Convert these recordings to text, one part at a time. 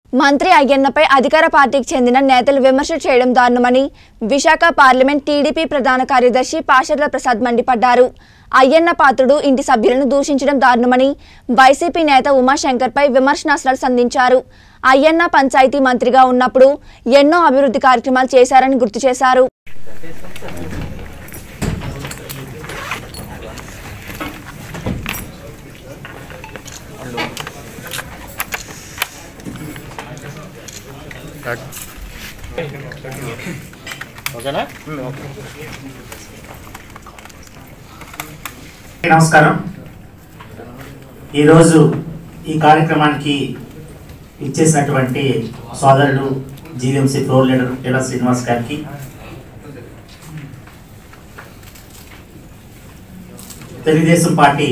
మంత్రి అయ్యన్నపై అధికార పార్టీకి చెందిన నేతలు విమర్శ చేయడం దారుణమని విశాఖ పార్లమెంట్ టీడీపీ ప్రధాన కార్యదర్శి పాషర్ల ప్రసాద్ మండిపడ్డారు అయ్యన్న పాత్రుడు ఇంటి సభ్యులను దూషించడం దారుణమని వైసీపీ నేత ఉమాశంకర్పై విమర్శనాస్త్రాలు సంధించారు అయ్యన్న పంచాయతీ మంత్రిగా ఉన్నప్పుడు ఎన్నో అభివృద్ధి కార్యక్రమాలు చేశారని గుర్తు చేశారు ఓకేనా నమస్కారం ఈరోజు ఈ కార్యక్రమానికి ఇచ్చేసినటువంటి సోదరుడు GVMC floor leader leader Srinivas గారికి తెలుగుదేశం పార్టీ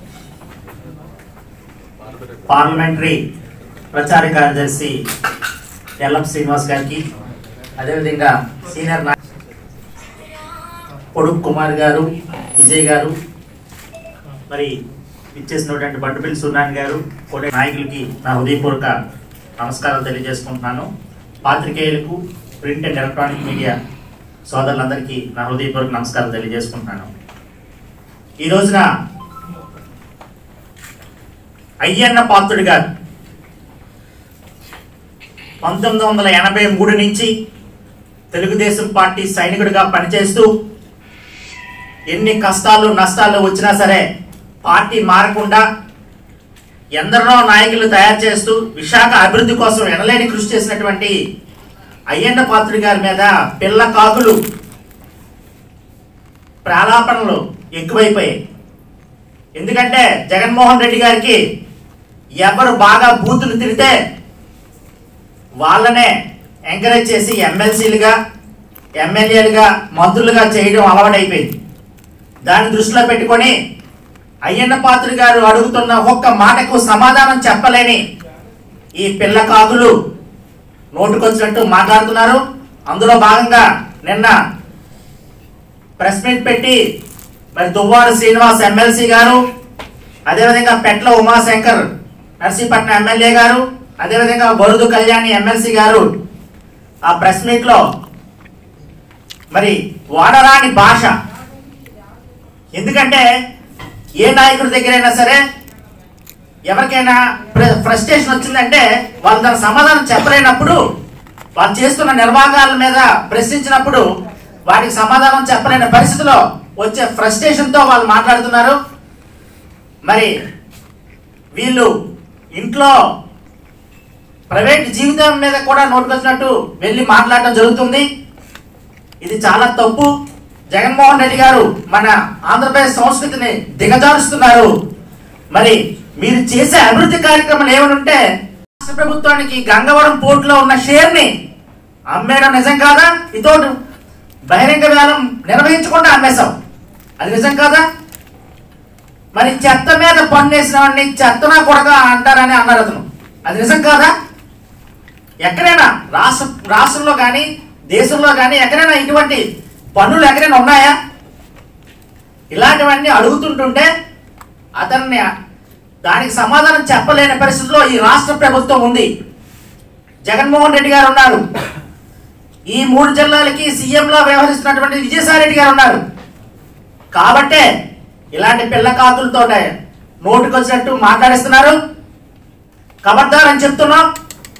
పార్లమెంటరీ ప్రచార కార్యదర్శి ఎల్ఎం శ్రీనివాస్ గారికి అదేవిధంగా సీనియర్ నా పొడుగు కుమార్ గారు విజయ్ గారు మరి ఇచ్చేసినటువంటి బంటుపల్లి సున్నాన్ గారు కొన్ని నాయకులకి నా హృదయపూర్వక నమస్కారాలు తెలియజేసుకుంటున్నాను పాత్రికేయులకు ప్రింట్ అండ్ ఎలక్ట్రానిక్ మీడియా సోదరులందరికీ నా హృదయపూర్వక నమస్కారాలు తెలియజేసుకుంటున్నాను ఈ రోజున అయ్యన్న పాత్రుడు గారు పంతొమ్మిది వందల ఎనభై మూడు నుంచి తెలుగుదేశం పార్టీ సైనికుడిగా పనిచేస్తూ ఎన్ని కష్టాలు నష్టాలు వచ్చినా సరే పార్టీ మారకుండా ఎందరినో నాయకులు తయారు చేస్తూ విశాఖ అభివృద్ధి కోసం ఎనలేని కృషి చేసినటువంటి అయ్యన్న పాత్రుడి గారి మీద పిల్ల కాకులు ప్రాలాపనలు ఎక్కువైపోయాయి ఎందుకంటే జగన్మోహన్ రెడ్డి గారికి ఎవరు బాగా బూతులు తిరితే వాళ్ళనే ఎంకరేజ్ చేసి ఎమ్మెల్సీలుగా ఎమ్మెల్యేలుగా మంత్రులుగా చేయడం అలవాటైపోయింది దాన్ని దృష్టిలో పెట్టుకొని అయ్యన్న పాత్రుడు గారు అడుగుతున్న ఒక్క మాటకు సమాధానం చెప్పలేని ఈ పిల్ల కాకులు నోటుకొచ్చినట్టు మాట్లాడుతున్నారు అందులో భాగంగా నిన్న ప్రెస్ మీట్ పెట్టి మరి దువ్వారు శ్రీనివాస్ ఎమ్మెల్సీ గారు అదేవిధంగా పెట్ల ఉమాశంకర్ నర్సీపట్నం ఎమ్మెల్యే గారు అదేవిధంగా బొరుదు కళ్యాణి ఎమ్మెల్సీ గారు ఆ ప్రెస్ మీట్లో మరి వాడరాని భాష ఎందుకంటే ఏ నాయకుడి దగ్గరైనా సరే ఎవరికైనా ఫ్రస్ట్రేషన్ వచ్చిందంటే వాళ్ళు దాని సమాధానం చెప్పలేనప్పుడు వాళ్ళు చేస్తున్న నిర్వాహాల మీద ప్రశ్నించినప్పుడు వాటికి సమాధానం చెప్పలేని పరిస్థితిలో వచ్చే ఫ్రస్ట్రేషన్తో వాళ్ళు మాట్లాడుతున్నారు మరి వీళ్ళు ఇంట్లో ప్రైవేట్ జీవితం మీద కూడా నోటుకొచ్చినట్టు వెళ్ళి మాట్లాడటం జరుగుతుంది ఇది చాలా తప్పు జగన్మోహన్ రెడ్డి గారు మన ఆంధ్రప్రదేశ్ సంస్కృతిని దిగజారుస్తున్నారు మరి మీరు చేసే అభివృద్ధి కార్యక్రమాలు ఏమైనా ఉంటే రాష్ట్ర ప్రభుత్వానికి గంగవరం పోర్టులో ఉన్న షేర్ ని అమ్మేయడం నిజం కాదా ఇతో బహిరంగ వేలం నిర్వహించకుండా అమ్మేశాం అది నిజం కాదా మరి చెత్త మీద పన్నేసిన వాడిని చెత్తనా కొడక అంటారని అన్నారు అతను అది నిజం కాదా ఎక్కడైనా రాష్ట్ర రాష్ట్రంలో కానీ దేశంలో కానీ ఎక్కడైనా ఇటువంటి పన్నులు ఎక్కడైనా ఉన్నాయా ఇలాంటివన్నీ అడుగుతుంటుంటే అతన్ని దానికి సమాధానం చెప్పలేని పరిస్థితిలో ఈ రాష్ట్ర ప్రభుత్వం ఉంది జగన్మోహన్ రెడ్డి గారు ఉన్నారు ఈ మూడు జిల్లాలకి సీఎంలో వ్యవహరిస్తున్నటువంటి విజయసాయి రెడ్డి గారు ఉన్నారు కాబట్టే ఇలాంటి పిల్ల కాకులతో నోటుకొచ్చినట్టు మాట్లాడిస్తున్నారు ఖబర్దార్ అని చెప్తున్నాం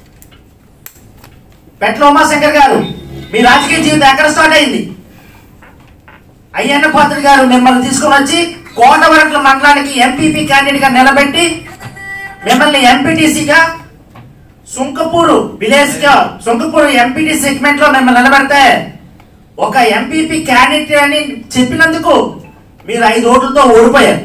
పెట్ల ఉమాశంకర్ గారు మీ రాజకీయ జీవితం ఎక్కడ స్టార్ట్ అయింది అయ్యన్న పాత్ర గారు మిమ్మల్ని తీసుకొని వచ్చి కోటవరట్ల మండలానికి ఎంపీపీ క్యాండిడేట్ గా నిలబెట్టి మిమ్మల్ని ఎంపీటీసీగా సుంకపూరు విలేజ్ గా సుంకపూరు ఎంపీటీ సెగ్మెంట్ లో మిమ్మల్ని నిలబెడితే ఒక ఎంపీపీ క్యాండిడేట్ అని చెప్పినందుకు మీరు ఐదు ఓట్లతో ఓడిపోయారు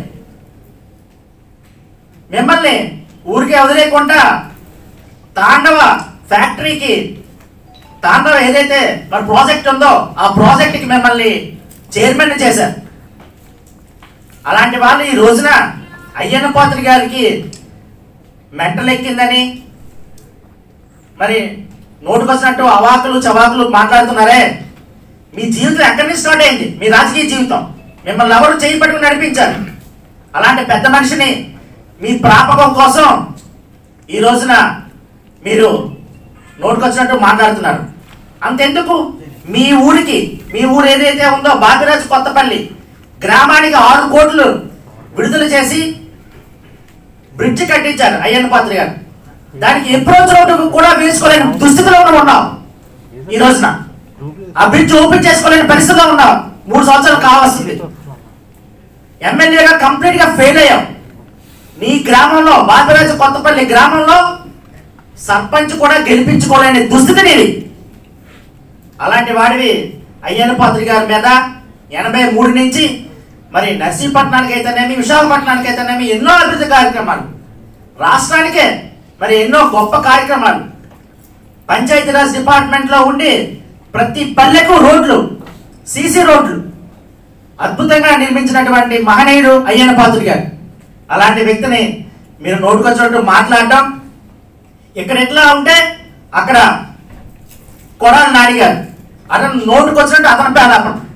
మిమ్మల్ని ఊరికే వదిలేకుండా తాండవ ఫ్యాక్టరీకి తాండవ ఏదైతే మరి ప్రాజెక్ట్ ఉందో ఆ ప్రాజెక్ట్కి మిమ్మల్ని చైర్మన్ చేశారు అలాంటి వాళ్ళు ఈ రోజున అయ్యన్న పాత్ర గారికి మెంటల్ ఎక్కిందని మరి నోటుకొచ్చినట్టు అవాకులు చవాకులు మాట్లాడుతున్నారే మీ జీవితం ఎక్కడి నుంచి స్టార్ట్ అయింది మీ రాజకీయ జీవితం మిమ్మల్ని ఎవరు చేయి పట్టుకుని నడిపించారు అలాంటి పెద్ద మనిషిని మీ ప్రాపకం కోసం ఈ రోజున మీరు నోటుకొచ్చినట్టు మాట్లాడుతున్నారు అంతెందుకు మీ ఊరికి మీ ఊరు ఏదైతే ఉందో బాపిరాజు కొత్తపల్లి గ్రామానికి ఆరు కోట్లు విడుదల చేసి బ్రిడ్జ్ కట్టించారు అయ్యన్న పాత్ర గారు దానికి అప్రోచ్ రోడ్డు కూడా వేసుకోలేని దుస్థితిలో ఉన్నాం ఈ రోజున ఆ బ్రిడ్జ్ ఓపెన్ చేసుకోలేని పరిస్థితిలో ఉన్నాం మూడు సంవత్సరాలు కావాల్సింది ఎమ్మెల్యేగా కంప్లీట్ గా ఫెయిల్ అయ్యాం నీ గ్రామంలో బాపిరాజు కొత్తపల్లి గ్రామంలో సర్పంచ్ కూడా గెలిపించుకోలేని దుస్థితి నీది అలాంటి వాడివి అయ్యన్న పాత్రి గారి మీద ఎనభై మూడు నుంచి మరి నర్సీపట్నానికి అయితేనేమి విశాఖపట్నానికి అయితేనేమి ఎన్నో అభివృద్ధి కార్యక్రమాలు రాష్ట్రానికే మరి ఎన్నో గొప్ప కార్యక్రమాలు పంచాయతీరాజ్ డిపార్ట్మెంట్లో ఉండి ప్రతి పల్లెకు రోడ్లు సీసీ రోడ్లు అద్భుతంగా నిర్మించినటువంటి మహనీయుడు అయ్యన్న పాత్రుడు గారు అలాంటి వ్యక్తిని మీరు నోటుకొచ్చినట్టు మాట్లాడడం ఇక్కడ ఎట్లా ఉంటే అక్కడ కొడాలి నాని గారు అతను నోటుకొచ్చినట్టు అతని పేరు